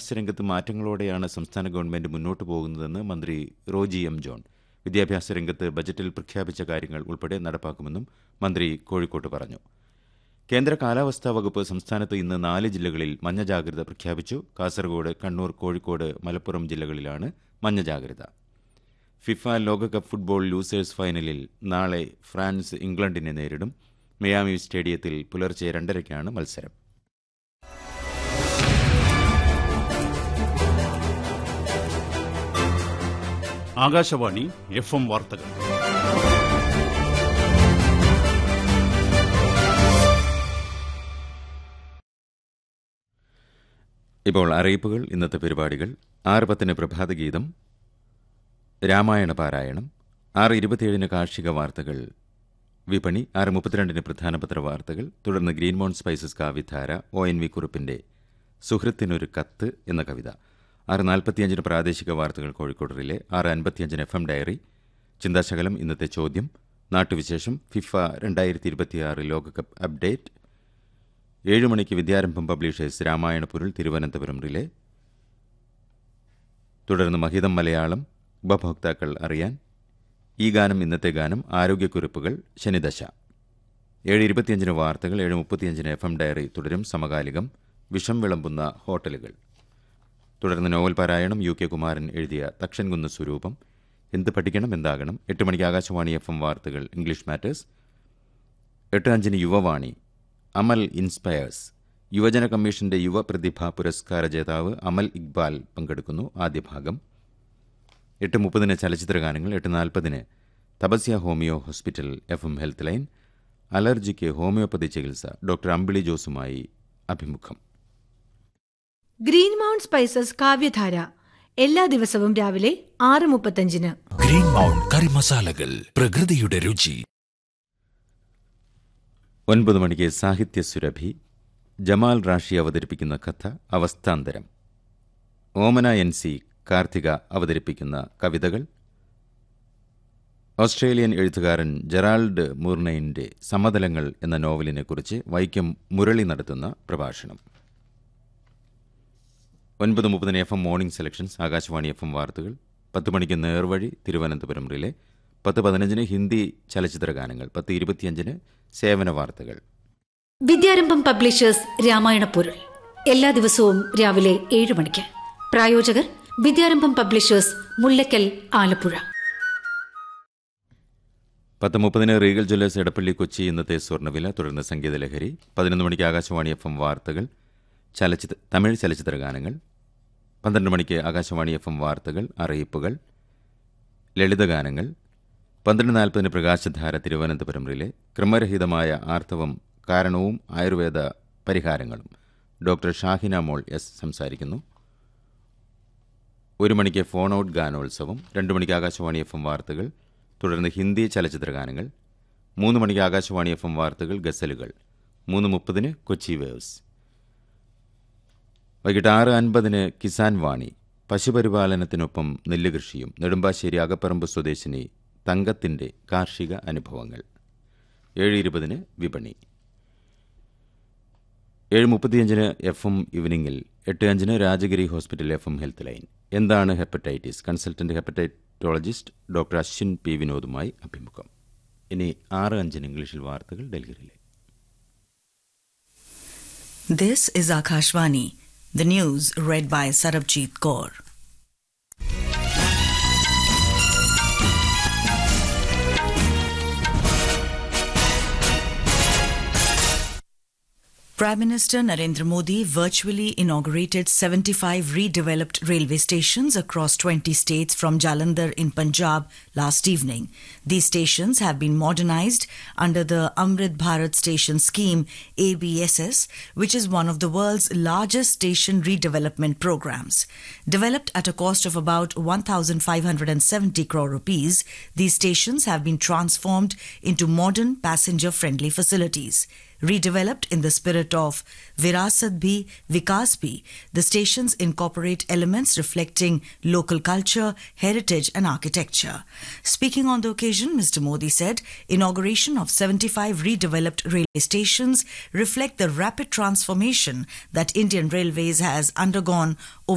വിദ്യാഭ്യാസ രംഗത്ത് മാറ്റങ്ങളോടെയാണ് സംസ്ഥാന ഗവൺമെന്റ് മുന്നോട്ട് പോകുന്നതെന്ന് മന്ത്രി റോജി എം ജോൺ വിദ്യാഭ്യാസ രംഗത്ത് ബജറ്റിൽ പ്രഖ്യാപിച്ച കാര്യങ്ങൾ ഉൾപ്പെടെ നടപ്പാക്കുമെന്നും മന്ത്രി കോഴിക്കോട്ട് പറഞ്ഞു കേന്ദ്ര കാലാവസ്ഥാ വകുപ്പ് സംസ്ഥാനത്ത് ഇന്ന് നാല് ജില്ലകളിൽ മഞ്ഞ ജാഗ്രത പ്രഖ്യാപിച്ചു കാസർഗോഡ് കണ്ണൂർ കോഴിക്കോട് മലപ്പുറം ജില്ലകളിലാണ് മഞ്ഞ ജാഗ്രത ഫിഫ ലോകകപ്പ് ഫുട്ബോൾ ലൂസേഴ്സ് ഫൈനലിൽ നാളെ ഫ്രാൻസ് ഇംഗ്ലണ്ടിനെ നേരിടും മിയാമി സ്റ്റേഡിയത്തിൽ പുലർച്ചെ രണ്ടരയ്ക്കാണ് മത്സരം ആകാശവാണി എഫ് എം വാർത്തകൾ ഇപ്പോൾ അറിയിപ്പുകൾ ഇന്നത്തെ പരിപാടികൾ ആറ് പത്തിന് പ്രഭാതഗീതം രാമായണ പാരായണം ആറ് ഇരുപത്തിയേഴിന് കാർഷിക വാർത്തകൾ വിപണി ആറ് മുപ്പത്തിരണ്ടിന് പ്രധാനപത്ര വാർത്തകൾ തുടർന്ന് ഗ്രീൻമോൺ സ്പൈസസ് കാവിധാര ഒ എൻ വി കുറുപ്പിന്റെ സുഹൃത്തിനൊരു കത്ത് എന്ന കവിത ആറ് നാൽപ്പത്തിയഞ്ചിന് പ്രാദേശിക വാർത്തകൾ കോഴിക്കോട് റിലേ ആറ് അൻപത്തിയഞ്ചിന് എഫ് എം ഡയറി ചിന്താശകലം ഇന്നത്തെ ചോദ്യം നാട്ടുവിശേഷം ഫിഫ രണ്ടായിരത്തി ഇരുപത്തിയാറ് ലോകകപ്പ് അപ്ഡേറ്റ് ഏഴ് മണിക്ക് വിദ്യാരംഭം പബ്ലിഷേഴ്സ് രാമായണ പൊരുൾ തിരുവനന്തപുരം റിലേ തുടർന്ന് മഹിതം മലയാളം ഉപഭോക്താക്കൾ അറിയാൻ ഈ ഗാനം ഇന്നത്തെ ഗാനം ആരോഗ്യക്കുറിപ്പുകൾ ശനിദശ ഏഴ് ഇരുപത്തിയഞ്ചിന് വാർത്തകൾ ഏഴ് മുപ്പത്തിയഞ്ചിന് എഫ് എം ഡയറി തുടരും സമകാലികം വിഷം വിളമ്പുന്ന ഹോട്ടലുകൾ തുടർന്ന് നോവൽ പാരായണം യു കെ കുമാരൻ എഴുതിയ തക്ഷൻകുന്ന് സ്വരൂപം എന്ത് പഠിക്കണം എന്താകണം എട്ട് മണിക്ക് ആകാശവാണി എഫ് എം വാർത്തകൾ ഇംഗ്ലീഷ് മാറ്റേഴ്സ് എട്ട് അഞ്ചിന് യുവവാണി അമൽ ഇൻസ്പയേഴ്സ് യുവജന കമ്മീഷന്റെ യുവ പ്രതിഭാ പുരസ്കാര ജേതാവ് അമൽ ഇക്ബാൽ പങ്കെടുക്കുന്നു ആദ്യ ഭാഗം എട്ട് മുപ്പതിന് ചലച്ചിത്ര ഗാനങ്ങൾ എട്ട് നാൽപ്പതിന് Tapasya homeo hospital F M health line അലർജിക്ക് ഹോമിയോപ്പതി ചികിത്സ ഡോക്ടർ അമ്പിളി ജോസുമായി അഭിമുഖം ഗ്രീൻ മൗണ്ട് സ്പൈസസ് കാവ്യധാര എല്ലാ ദിവസവും രാവിലെ ആറ് മുപ്പത്തഞ്ചിന് ഗ്രീൻ മൗണ്ട് കറി മസാലകൾ പ്രകൃതിയുടെ രുചി ഒൻപത് മണിക്ക് സാഹിത്യ സുരഭി ജമാൽ റാഷി അവതരിപ്പിക്കുന്ന കഥ അവസ്ഥാന്തരം ഓമന എൻ സി കാർത്തിക അവതരിപ്പിക്കുന്ന കവിതകൾ ഓസ്ട്രേലിയൻ എഴുത്തുകാരൻ ജെറാൾഡ് മൂർണയിന്റെ സമതലങ്ങൾ എന്ന നോവലിനെക്കുറിച്ച് വൈക്കം മുരളി നടത്തുന്ന പ്രഭാഷണം ഒൻപത് മുപ്പതിന് F M morning selections Akashvani F M വാർത്തകൾ പത്ത് മണിക്ക് നേർവഴി തിരുവനന്തപുരം റിലേ പത്ത് പതിനഞ്ചിന് ഹിന്ദി ചലച്ചിത്ര ഗാനങ്ങൾ പത്ത് ഇരുപത്തിയഞ്ചിന് സേവന വാർത്തകൾ വിദ്യാരംഭം പബ്ലിഷേഴ്സ് രാമായണ പൊരുൾ എല്ലാ ദിവസവും രാവിലെ ഏഴ് മണിക്ക് പ്രായോജകർ വിദ്യാരംഭം പബ്ലിഷേഴ്സ് മുല്ലക്കൽ ആലപ്പുഴ പത്ത് മുപ്പതിന് റീഗൽ ജ്വല്ലേഴ്സ് എടപ്പള്ളി കൊച്ചി ഇന്നത്തെ സ്വർണ്ണവില തുടർന്ന് സംഗീതലഹരി പതിനൊന്ന് മണിക്ക് ആകാശവാണി എഫ് എം വാർത്തകൾ ചലച്ചിത്ര തമിഴ് ചലച്ചിത്ര ഗാനങ്ങൾ പന്ത്രണ്ട് മണിക്ക് ആകാശവാണി എഫ് എം വാർത്തകൾ അറിയിപ്പുകൾ ലളിതഗാനങ്ങൾ പന്ത്രണ്ട് നാൽപ്പതിന് പ്രകാശധാര തിരുവനന്തപുരം റിലെ ക്രമരഹിതമായ ആർത്തവം കാരണവും ആയുർവേദ പരിഹാരങ്ങളും ഡോക്ടർ ഷാഹിന മോൾ എസ് സംസാരിക്കുന്നു ഒരു മണിക്ക് ഫോൺ ഔട്ട് ഗാനോത്സവം രണ്ട് മണിക്ക് ആകാശവാണി എഫ് എം വാർത്തകൾ തുടർന്ന് ഹിന്ദി ചലച്ചിത്ര ഗാനങ്ങൾ മൂന്ന് മണിക്ക് ആകാശവാണി എഫ് എം വാർത്തകൾ ഗസലുകൾ മൂന്ന് മുപ്പതിന് കൊച്ചി വേവ്സ് വൈകിട്ട് ആറ് അൻപതിന് കിസാൻ വാണി പശുപരിപാലനത്തിനൊപ്പം നെല്ല് കൃഷിയും നെടുമ്പാശ്ശേരി അകപ്പറമ്പ് സ്വദേശിനി തങ്കത്തിന്റെ കാർഷിക അനുഭവങ്ങൾ ഏഴ് ഇരുപതിന് വിപണി ഏഴ് മുപ്പത്തിയഞ്ചിന് എഫ് എം ഈവനിങ്ങിൽ എട്ട് അഞ്ചിന് Rajagiri hospital F M health line എന്താണ് hepatitis consultant hepatologist doctor Ashwin P വിനോദുമായി അഭിമുഖം ഇനി ആറ് അഞ്ചിന് ഇംഗ്ലീഷിൽ വാർത്തകൾ ഡൽഹിയിലെ This is Akashvani. The news read by Sarabjit Kaur. Prime Minister Narendra Modi virtually inaugurated 75 redeveloped railway stations across 20 states from Jalandhar in Punjab last evening. These stations have been modernized under the Amrit Bharat Station Scheme ABSS, which is one of the world's largest station redevelopment programs. Developed at a cost of about 1,570 crore rupees, these stations have been transformed into modern passenger friendly facilities. Redeveloped in the spirit of Virasat Bhi, Vikas Bhi, the stations incorporate elements reflecting local culture, heritage, and architecture. Speaking on the occasion, Mr. Modi said inauguration of 75 redeveloped railway stations reflect the rapid transformation that Indian Railways has undergone over